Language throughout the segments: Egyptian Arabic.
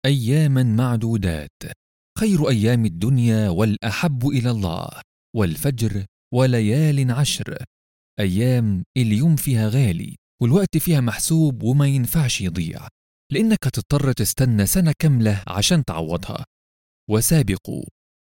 اياما معدودات خير ايام الدنيا والاحب الى الله والفجر وليال عشر ايام اليوم فيها غالي والوقت فيها محسوب وما ينفعش يضيع لانك هتضطر تستنى سنه كامله عشان تعوضها وسابقوا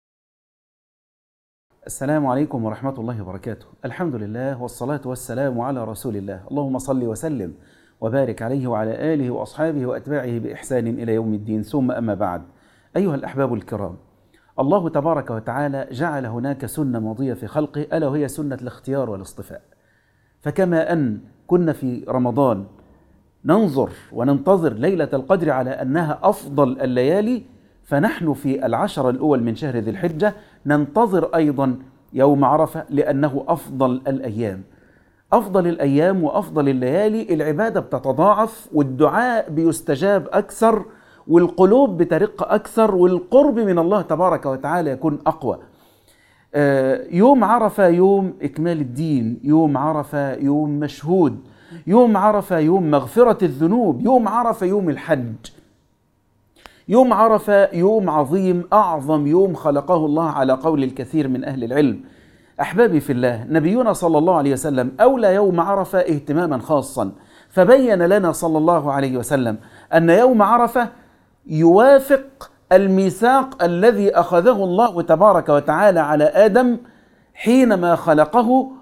السلام عليكم ورحمة الله وبركاته الحمد لله والصلاة والسلام على رسول الله اللهم صل وسلم وبارك عليه وعلى آله وأصحابه وأتباعه بإحسان إلى يوم الدين ثم أما بعد أيها الأحباب الكرام الله تبارك وتعالى جعل هناك سنة ماضية في خلقه ألا وهي سنة الاختيار والاصطفاء فكما أن كنا في رمضان ننظر وننتظر ليلة القدر على أنها أفضل الليالي فنحن في العشر الأول من شهر ذي الحجة ننتظر أيضا يوم عرفة لأنه أفضل الأيام أفضل الأيام وأفضل الليالي العبادة بتتضاعف والدعاء بيستجاب أكثر والقلوب بترق أكثر والقرب من الله تبارك وتعالى يكون أقوى يوم عرفة يوم إكمال الدين يوم عرفة يوم مشهود يوم عرفة يوم مغفرة الذنوب يوم عرفة يوم الحج يوم عرفة يوم عظيم أعظم يوم خلقه الله على قول الكثير من أهل العلم أحبابي في الله نبينا صلى الله عليه وسلم أولى يوم عرفة اهتماما خاصا فبين لنا صلى الله عليه وسلم أن يوم عرفة يوافق الميثاق الذي أخذه الله تبارك وتعالى على آدم حينما خلقه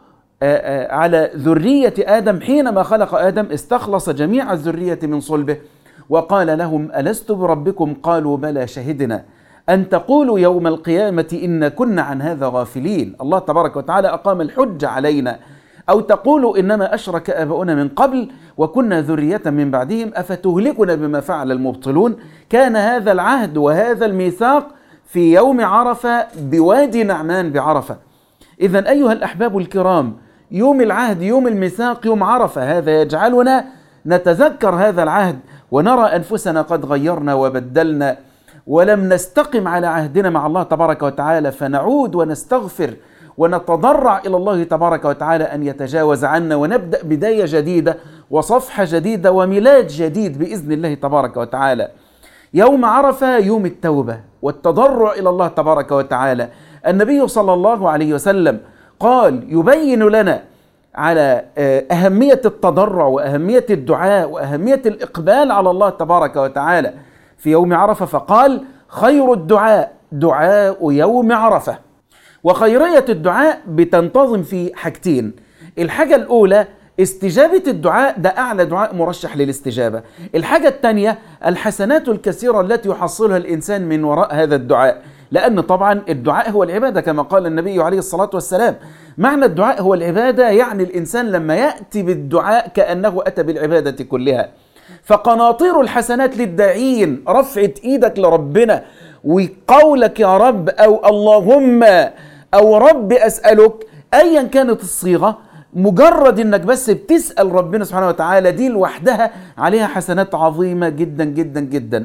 على ذرية آدم حينما خلق آدم استخلص جميع الذرية من صلبه وقال لهم ألست بربكم قالوا بلى شهدنا أن تقولوا يوم القيامة إن كنا عن هذا غافلين الله تبارك وتعالى أقام الحج علينا أو تقولوا إنما أشرك آباؤنا من قبل وكنا ذرية من بعدهم أفتهلكنا بما فعل المبطلون كان هذا العهد وهذا الميثاق في يوم عرفة بوادي نعمان بعرفة إذا أيها الأحباب الكرام يوم العهد يوم الميثاق يوم عرفة هذا يجعلنا نتذكر هذا العهد ونرى أنفسنا قد غيرنا وبدلنا ولم نستقم على عهدنا مع الله تبارك وتعالى فنعود ونستغفر ونتضرع الى الله تبارك وتعالى ان يتجاوز عنا ونبدا بدايه جديده وصفحه جديده وميلاد جديد باذن الله تبارك وتعالى. يوم عرفه يوم التوبه والتضرع الى الله تبارك وتعالى. النبي صلى الله عليه وسلم قال يبين لنا على اهميه التضرع واهميه الدعاء واهميه الاقبال على الله تبارك وتعالى في يوم عرفه فقال خير الدعاء دعاء يوم عرفه وخيريه الدعاء بتنتظم في حاجتين الحاجه الاولى استجابه الدعاء ده اعلى دعاء مرشح للاستجابه الحاجه الثانيه الحسنات الكثيره التي يحصلها الانسان من وراء هذا الدعاء لأن طبعا الدعاء هو العبادة كما قال النبي عليه الصلاة والسلام معنى الدعاء هو العبادة يعني الإنسان لما يأتي بالدعاء كأنه أتى بالعبادة كلها فقناطير الحسنات للداعين رفعة إيدك لربنا وقولك يا رب أو اللهم أو رب أسألك أيا كانت الصيغة مجرد انك بس بتسأل ربنا سبحانه وتعالى دي لوحدها عليها حسنات عظيمة جدا جدا جدا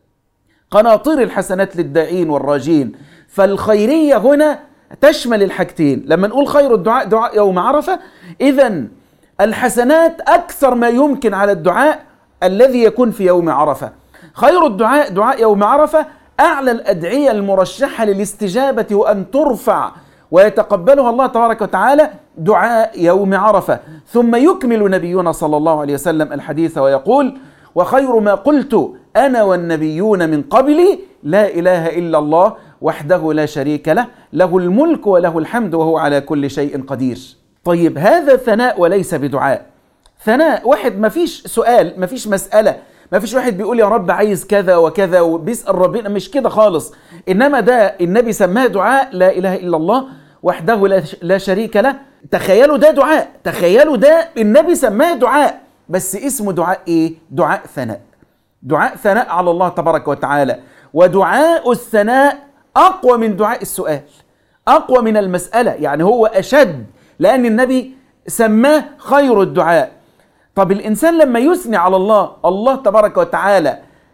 قناطير الحسنات للداعين والراجين فالخيرية هنا تشمل الحاجتين لما نقول خير الدعاء دعاء يوم عرفة إذا الحسنات أكثر ما يمكن على الدعاء الذي يكون في يوم عرفة خير الدعاء دعاء يوم عرفة أعلى الأدعية المرشحة للاستجابة وأن ترفع ويتقبلها الله تبارك وتعالى دعاء يوم عرفة ثم يكمل نبينا صلى الله عليه وسلم الحديث ويقول وخير ما قلت انا والنبيون من قبلي لا اله الا الله وحده لا شريك له له الملك وله الحمد وهو على كل شيء قدير طيب هذا ثناء وليس بدعاء ثناء واحد ما فيش سؤال ما فيش مسألة ما فيش واحد بيقول يا رب عايز كذا وكذا وبيسأل ربنا مش كده خالص إنما ده النبي سماه دعاء لا إله إلا الله وحده لا شريك له تخيلوا ده دعاء تخيلوا ده النبي سماه دعاء بس اسمه دعاء ايه دعاء ثناء دعاء ثناء على الله تبارك وتعالى ودعاء الثناء اقوى من دعاء السؤال اقوى من المساله يعني هو اشد لان النبي سماه خير الدعاء طب الانسان لما يثني على الله الله تبارك وتعالى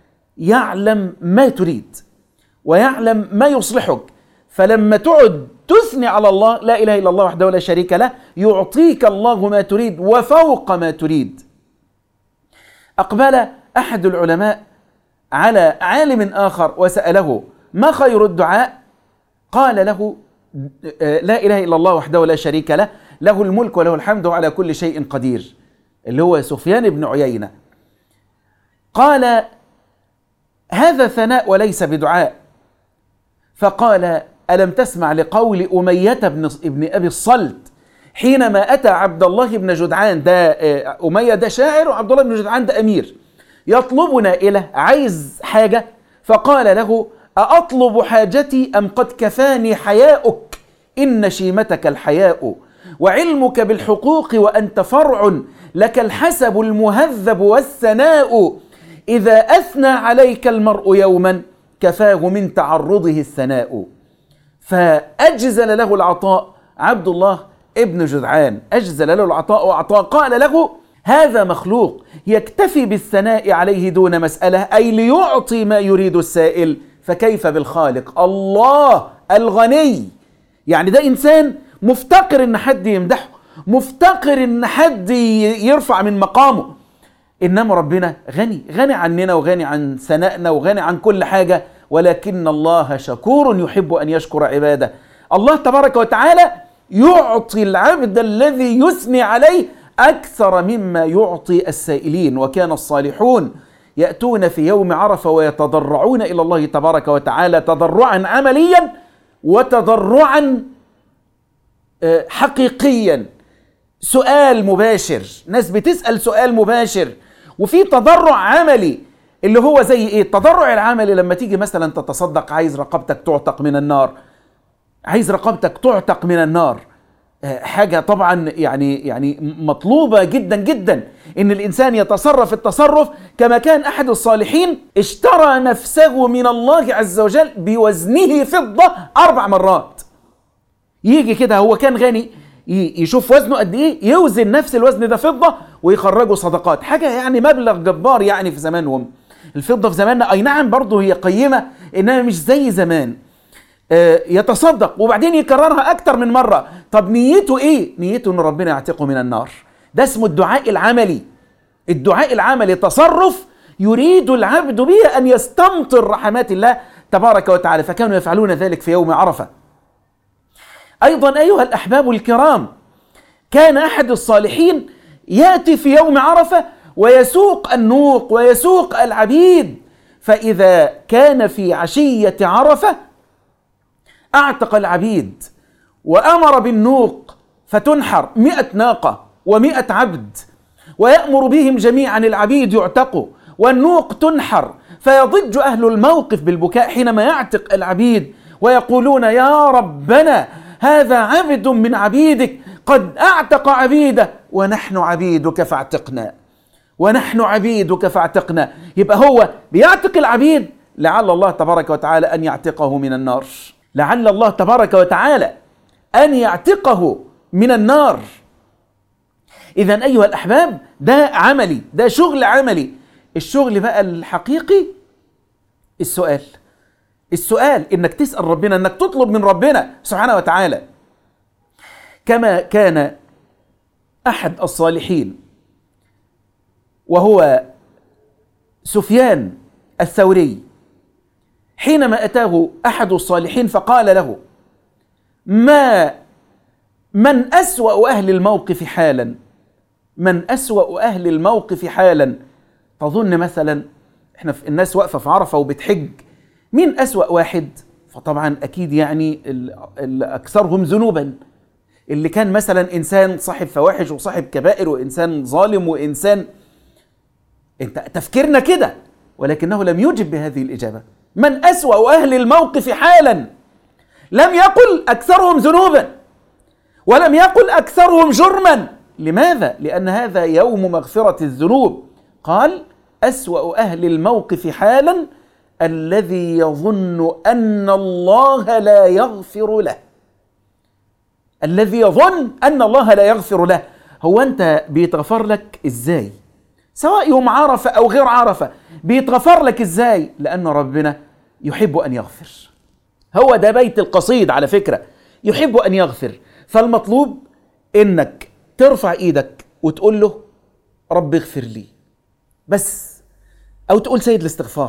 يعلم ما تريد ويعلم ما يصلحك فلما تقعد تثني على الله لا اله الا الله وحده لا شريك له يعطيك الله ما تريد وفوق ما تريد اقبل احد العلماء على عالم آخر وسأله ما خير الدعاء قال له لا إله إلا الله وحده لا شريك له له الملك وله الحمد وعلى كل شيء قدير اللي هو سفيان بن عيينة قال هذا ثناء وليس بدعاء فقال ألم تسمع لقول أمية بن ابن أبي الصلت حينما أتى عبد الله بن جدعان ده أمية ده شاعر وعبد الله بن جدعان ده أمير يطلبنا إلى عايز حاجة فقال له أأطلب حاجتي أم قد كفاني حياؤك إن شيمتك الحياء وعلمك بالحقوق وأنت فرع لك الحسب المهذب والثناء إذا أثنى عليك المرء يوما كفاه من تعرضه الثناء فأجزل له العطاء عبد الله ابن جدعان أجزل له العطاء وأعطاه قال له هذا مخلوق يكتفي بالثناء عليه دون مسألة أي ليعطي ما يريد السائل فكيف بالخالق الله الغني يعني ده إنسان مفتقر إن حد يمدحه مفتقر إن حد يرفع من مقامه إنما ربنا غني غني عننا وغني عن ثنائنا وغني عن كل حاجة ولكن الله شكور يحب أن يشكر عباده الله تبارك وتعالى يعطي العبد الذي يثني عليه أكثر مما يعطي السائلين وكان الصالحون يأتون في يوم عرفة ويتضرعون إلى الله تبارك وتعالى تضرعا عمليا وتضرعا حقيقيا سؤال مباشر ناس بتسأل سؤال مباشر وفي تضرع عملي اللي هو زي ايه التضرع العملي لما تيجي مثلا تتصدق عايز رقبتك تعتق من النار عايز رقبتك تعتق من النار حاجة طبعا يعني يعني مطلوبة جدا جدا ان الانسان يتصرف التصرف كما كان احد الصالحين اشترى نفسه من الله عز وجل بوزنه فضة اربع مرات يجي كده هو كان غني يشوف وزنه قد ايه يوزن نفس الوزن ده فضة ويخرجوا صدقات حاجة يعني مبلغ جبار يعني في زمانهم الفضة في زماننا اي نعم برضه هي قيمة انما مش زي زمان يتصدق وبعدين يكررها أكتر من مرة طب نيته إيه؟ نيته أن ربنا يعتقه من النار ده اسمه الدعاء العملي الدعاء العملي تصرف يريد العبد به أن يستمطر رحمات الله تبارك وتعالى فكانوا يفعلون ذلك في يوم عرفة أيضا أيها الأحباب الكرام كان أحد الصالحين يأتي في يوم عرفة ويسوق النوق ويسوق العبيد فإذا كان في عشية عرفة أعتق العبيد وأمر بالنوق فتنحر مئة ناقة ومئة عبد ويأمر بهم جميعا العبيد يعتقوا والنوق تنحر فيضج أهل الموقف بالبكاء حينما يعتق العبيد ويقولون يا ربنا هذا عبد من عبيدك قد أعتق عبيده ونحن عبيدك فاعتقنا ونحن عبيدك فاعتقنا يبقى هو بيعتق العبيد لعل الله تبارك وتعالى أن يعتقه من النار لعل الله تبارك وتعالى أن يعتقه من النار إذا أيها الأحباب ده عملي ده شغل عملي الشغل بقى الحقيقي السؤال السؤال إنك تسأل ربنا إنك تطلب من ربنا سبحانه وتعالى كما كان أحد الصالحين وهو سفيان الثوري حينما أتاه أحد الصالحين فقال له ما من أسوأ أهل الموقف حالا من أسوأ أهل الموقف حالا تظن مثلا احنا في الناس واقفة في عرفة وبتحج مين أسوأ واحد فطبعا أكيد يعني أكثرهم ذنوبا اللي كان مثلا إنسان صاحب فواحش وصاحب كبائر وإنسان ظالم وإنسان انت تفكيرنا كده ولكنه لم يجب بهذه الإجابة من أسوأ أهل الموقف حالا لم يقل أكثرهم ذنوبا ولم يقل أكثرهم جرما لماذا؟ لأن هذا يوم مغفرة الذنوب قال أسوأ أهل الموقف حالا الذي يظن أن الله لا يغفر له الذي يظن أن الله لا يغفر له هو أنت بيتغفر لك إزاي سواء يوم عرفة أو غير عرفة بيتغفر لك إزاي لأن ربنا يحب أن يغفر هو ده بيت القصيد على فكرة يحب أن يغفر فالمطلوب إنك ترفع إيدك وتقول له رب اغفر لي بس أو تقول سيد الاستغفار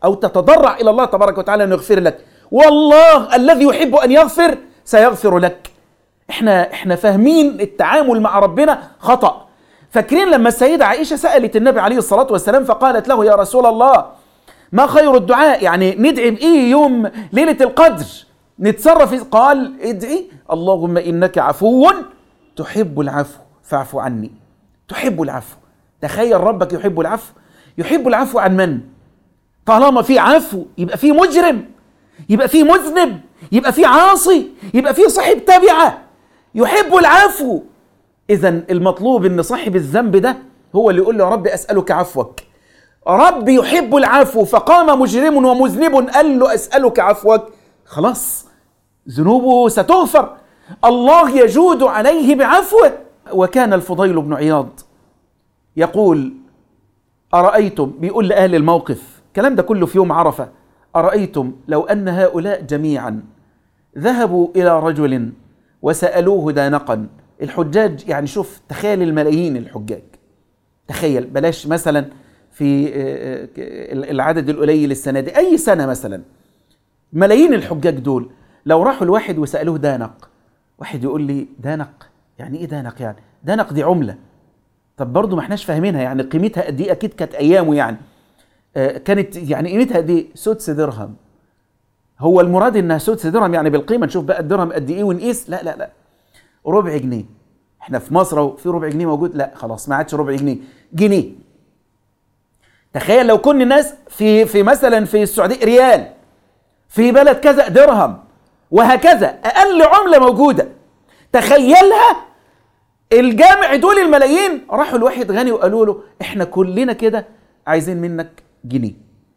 أو تتضرع إلى الله تبارك وتعالى أن يغفر لك والله الذي يحب أن يغفر سيغفر لك احنا احنا فاهمين التعامل مع ربنا خطأ فاكرين لما السيدة عائشة سألت النبي عليه الصلاة والسلام فقالت له يا رسول الله ما خير الدعاء يعني ندعي بإيه يوم ليلة القدر نتصرف قال ادعي اللهم إنك عفو تحب العفو فاعف عني تحب العفو تخيل ربك يحب العفو يحب العفو عن من طالما في عفو يبقى في مجرم يبقى في مذنب يبقى في عاصي يبقى في صاحب تبعه يحب العفو اذا المطلوب ان صاحب الذنب ده هو اللي يقول له يا رب اسالك عفوك رب يحب العفو فقام مجرم ومذنب قال له اسالك عفوك خلاص ذنوبه ستغفر الله يجود عليه بعفوه وكان الفضيل بن عياض يقول أرأيتم بيقول لأهل الموقف الكلام ده كله في يوم عرفة أرأيتم لو أن هؤلاء جميعا ذهبوا إلى رجل وسألوه دانقا الحجاج يعني شوف تخيل الملايين الحجاج تخيل بلاش مثلا في العدد القليل السنة دي أي سنة مثلا ملايين الحجاج دول لو راحوا لواحد وسألوه دانق واحد يقول لي دانق يعني ايه دانق يعني دانق دي عملة طب برضه ما احناش فاهمينها يعني قيمتها قد ايه اكيد كانت ايامه يعني آه كانت يعني قيمتها قد ايه سدس درهم هو المراد انها سدس درهم يعني بالقيمه نشوف بقى الدرهم قد ايه ونقيس لا لا لا ربع جنيه احنا في مصر اهو في ربع جنيه موجود لا خلاص ما عادش ربع جنيه جنيه تخيل لو كنا الناس في في مثلا في السعوديه ريال في بلد كذا درهم وهكذا اقل عمله موجوده تخيلها الجامع دول الملايين راحوا لواحد غني وقالوا له احنا كلنا كده عايزين منك جنيه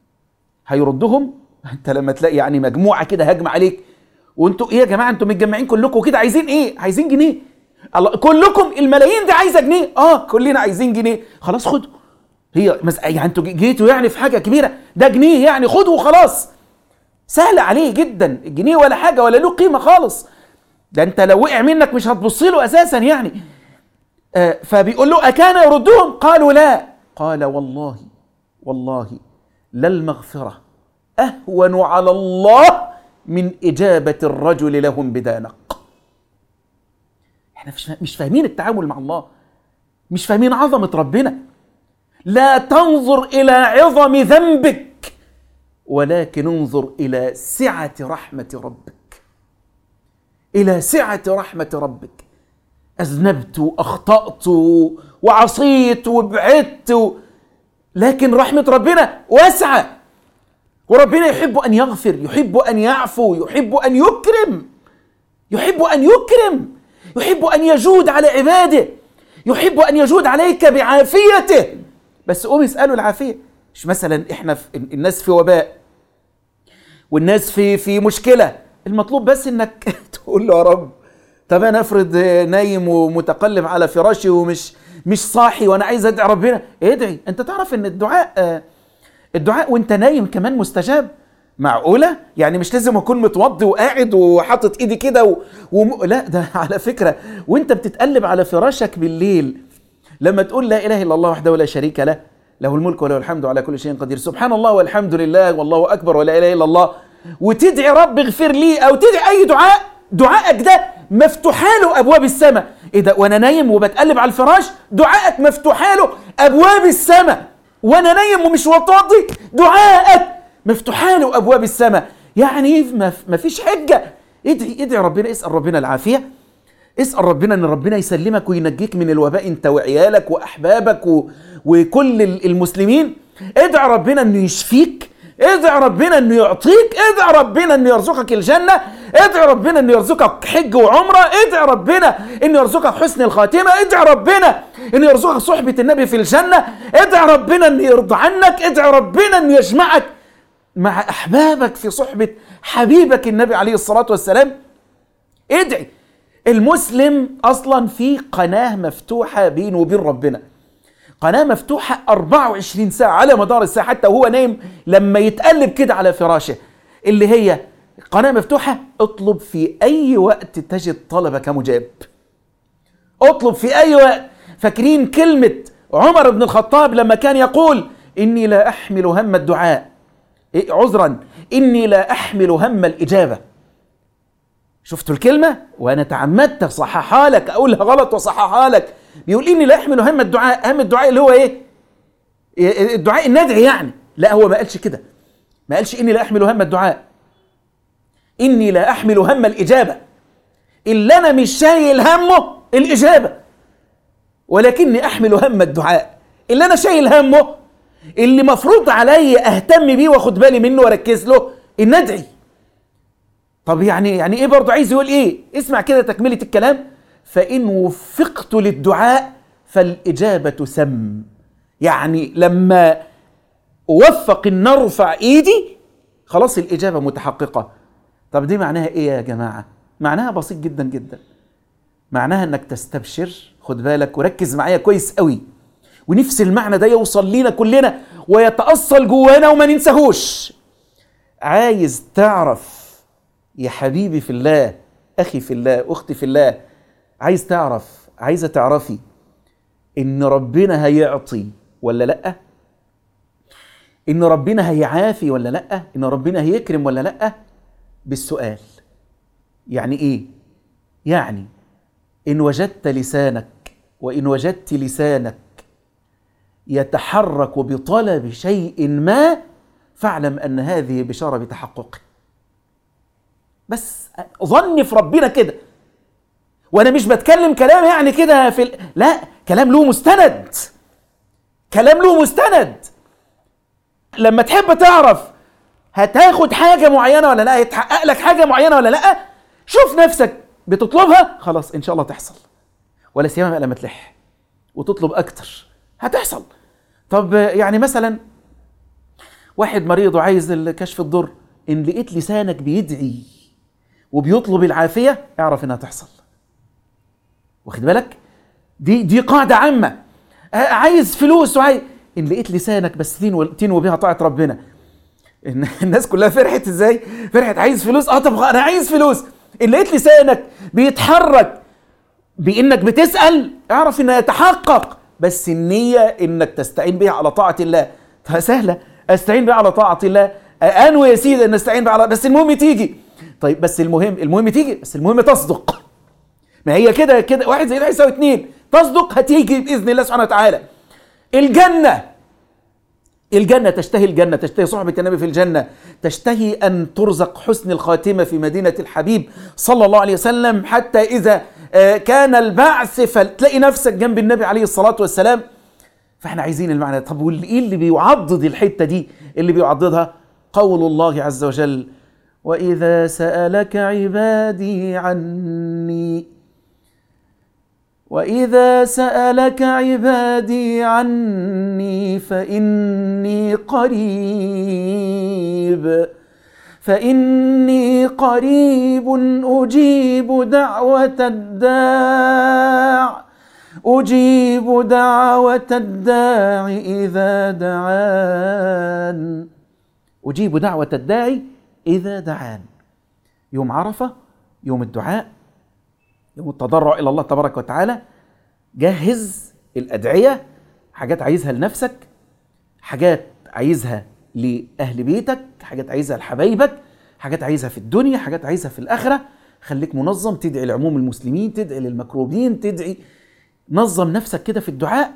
هيردهم انت لما تلاقي يعني مجموعه كده هجمه عليك وانتوا ايه يا جماعه انتوا متجمعين كلكم كده عايزين ايه عايزين جنيه الله كلكم الملايين دي عايزه جنيه اه كلنا عايزين جنيه خلاص خدوا هي مس... يعني انتوا جيتوا يعني في حاجه كبيره ده جنيه يعني خدوا وخلاص سهل عليه جدا الجنيه ولا حاجه ولا له قيمه خالص ده انت لو وقع منك مش هتبص له اساسا يعني آه فبيقول له اكان يردهم قالوا لا قال والله والله لا المغفره اهون على الله من اجابه الرجل لهم بدانق احنا مش مش فاهمين التعامل مع الله مش فاهمين عظمه ربنا لا تنظر الى عظم ذنبك ولكن انظر الى سعه رحمه ربك الى سعه رحمه ربك اذنبت واخطات وعصيت وبعدت لكن رحمه ربنا واسعه وربنا يحب ان يغفر يحب ان يعفو يحب ان يكرم يحب ان يكرم يحب ان يجود على عباده يحب ان يجود عليك بعافيته بس قوم اساله العافيه مش مثلا احنا في الناس في وباء والناس في في مشكله المطلوب بس انك تقول له يا رب طب انا افرض نايم ومتقلب على فراشي ومش مش صاحي وانا عايز ادعي ربنا ادعي انت تعرف ان الدعاء الدعاء وانت نايم كمان مستجاب معقولة؟ يعني مش لازم أكون متوضي وقاعد وحاطط إيدي كده و... و... لا ده على فكرة وأنت بتتقلب على فراشك بالليل لما تقول لا إله إلا الله وحده لا شريك له له الملك وله الحمد على كل شيء قدير سبحان الله والحمد لله والله أكبر ولا إله إلا الله وتدعي رب اغفر لي أو تدعي أي دعاء دعائك ده مفتوحة له أبواب السماء إيه ده وأنا نايم وبتقلب على الفراش دعائك مفتوحة له أبواب السماء وأنا نايم ومش وطاطي دعائك مفتوحة له أبواب السماء يعني ما فيش حجة ادعي ادعي ربنا اسأل ربنا العافية اسأل ربنا ان ربنا يسلمك وينجيك من الوباء انت وعيالك واحبابك و... وكل المسلمين ادعي ربنا انه يشفيك ادعي ربنا انه يعطيك ادعي ربنا انه يرزقك الجنه ادعي ربنا انه يرزقك حج وعمره ادعي ربنا انه يرزقك حسن الخاتمه ادعي ربنا انه يرزقك صحبه النبي في الجنه ادعي ربنا انه يرضى عنك ادعي ربنا انه يجمعك مع احبابك في صحبه حبيبك النبي عليه الصلاه والسلام ادعي المسلم اصلا في قناه مفتوحه بينه وبين ربنا قناه مفتوحه 24 ساعه على مدار الساعه حتى وهو نايم لما يتقلب كده على فراشه اللي هي قناه مفتوحه اطلب في اي وقت تجد طلبك مجاب اطلب في اي وقت فاكرين كلمه عمر بن الخطاب لما كان يقول اني لا احمل هم الدعاء إيه عذرا إني لا أحمل هم الإجابة شفتوا الكلمة وأنا تعمدت أصححها لك أقولها غلط وأصححها لك بيقول إني لا أحمل هم الدعاء هم الدعاء اللي هو إيه الدعاء الندعي يعني لا هو ما قالش كده ما قالش إني لا أحمل هم الدعاء إني لا أحمل هم الإجابة اللي أنا مش شايل همه الإجابة ولكني أحمل هم الدعاء اللي أنا شايل همه اللي مفروض عليا أهتم بيه وأخد بالي منه وأركز له إن أدعي طب يعني يعني إيه برضه عايز يقول إيه اسمع كده تكملة الكلام فإن وفقت للدعاء فالإجابة سم يعني لما أوفق إن أرفع إيدي خلاص الإجابة متحققة طب دي معناها إيه يا جماعة معناها بسيط جدا جدا معناها انك تستبشر خد بالك وركز معايا كويس قوي ونفس المعنى ده يوصل لينا كلنا ويتأصل جوانا وما ننساهوش عايز تعرف يا حبيبي في الله أخي في الله أختي في الله عايز تعرف عايزة تعرفي إن ربنا هيعطي ولا لأ إن ربنا هيعافي ولا لأ إن ربنا هيكرم ولا لأ بالسؤال يعني إيه يعني إن وجدت لسانك وإن وجدت لسانك يتحرك بطلب شيء ما فاعلم أن هذه بشارة بتحققه بس ظني في ربنا كده وأنا مش بتكلم كلام يعني كده في ال... لا كلام له مستند كلام له مستند لما تحب تعرف هتاخد حاجة معينة ولا لا هيتحقق لك حاجة معينة ولا لا شوف نفسك بتطلبها خلاص ان شاء الله تحصل ولا سيما بقى لما تلح وتطلب اكتر هتحصل طب يعني مثلا واحد مريض وعايز كشف الضر ان لقيت لسانك بيدعي وبيطلب العافيه اعرف انها تحصل واخد بالك دي دي قاعده عامه عايز فلوس وعايز ان لقيت لسانك بس تنوي بيها طاعه ربنا الناس كلها فرحت ازاي فرحت عايز فلوس اه طب انا عايز فلوس ان لقيت لسانك بيتحرك بانك بتسال اعرف انها يتحقق بس النيه انك تستعين بها على طاعه الله سهله استعين بها على طاعه الله انوي يا سيدي ان استعين بها على بس المهم تيجي طيب بس المهم المهم تيجي بس المهم تصدق ما هي كده كده واحد زائد واحد يساوي اثنين تصدق هتيجي باذن الله سبحانه وتعالى الجنه الجنة تشتهي الجنة تشتهي صحبة النبي في الجنة تشتهي أن ترزق حسن الخاتمة في مدينة الحبيب صلى الله عليه وسلم حتى إذا كان البعث فتلاقي نفسك جنب النبي عليه الصلاة والسلام فاحنا عايزين المعنى طب وايه اللي بيعضد الحتة دي اللي بيعضدها قول الله عز وجل وإذا سألك عبادي عني واذا سالك عبادي عني فاني قريب فاني قريب اجيب دعوه الداع اجيب دعوه الداع اذا دعان اجيب دعوه الداعي اذا دعان يوم عرفه يوم الدعاء يوم التضرع الى الله تبارك وتعالى جهز الادعيه حاجات عايزها لنفسك حاجات عايزها لاهل بيتك حاجات عايزها لحبايبك حاجات عايزها في الدنيا حاجات عايزها في الاخره خليك منظم تدعي لعموم المسلمين تدعي للمكروبين تدعي نظم نفسك كده في الدعاء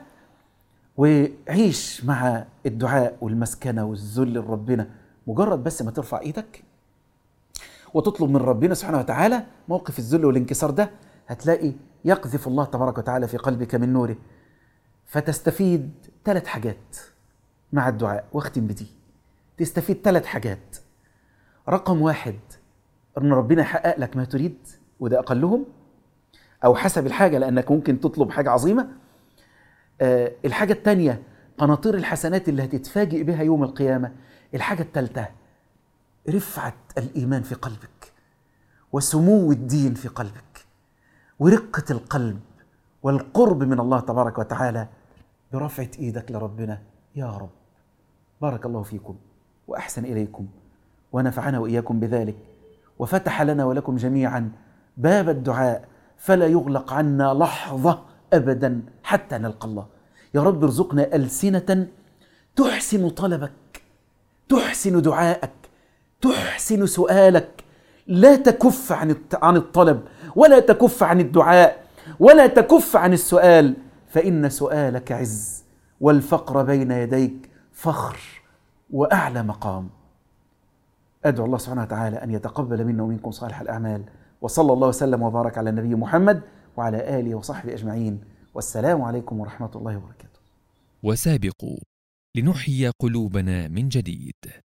وعيش مع الدعاء والمسكنه والذل لربنا مجرد بس ما ترفع ايدك وتطلب من ربنا سبحانه وتعالى موقف الذل والانكسار ده هتلاقي يقذف الله تبارك وتعالى في قلبك من نوره فتستفيد ثلاث حاجات مع الدعاء واختم بدي تستفيد ثلاث حاجات رقم واحد ان ربنا يحقق لك ما تريد وده اقلهم او حسب الحاجه لانك ممكن تطلب حاجه عظيمه أه الحاجه الثانيه قناطير الحسنات اللي هتتفاجئ بها يوم القيامه الحاجه الثالثه رفعه الايمان في قلبك وسمو الدين في قلبك ورقه القلب والقرب من الله تبارك وتعالى برفعه ايدك لربنا يا رب بارك الله فيكم واحسن اليكم ونفعنا واياكم بذلك وفتح لنا ولكم جميعا باب الدعاء فلا يغلق عنا لحظه ابدا حتى نلقى الله يا رب ارزقنا السنه تحسن طلبك تحسن دعائك تحسن سؤالك لا تكف عن عن الطلب ولا تكف عن الدعاء ولا تكف عن السؤال فإن سؤالك عز والفقر بين يديك فخر وأعلى مقام أدعو الله سبحانه وتعالى أن يتقبل منا ومنكم صالح الأعمال وصلى الله وسلم وبارك على النبي محمد وعلى آله وصحبه أجمعين والسلام عليكم ورحمة الله وبركاته وسابقوا لنحيي قلوبنا من جديد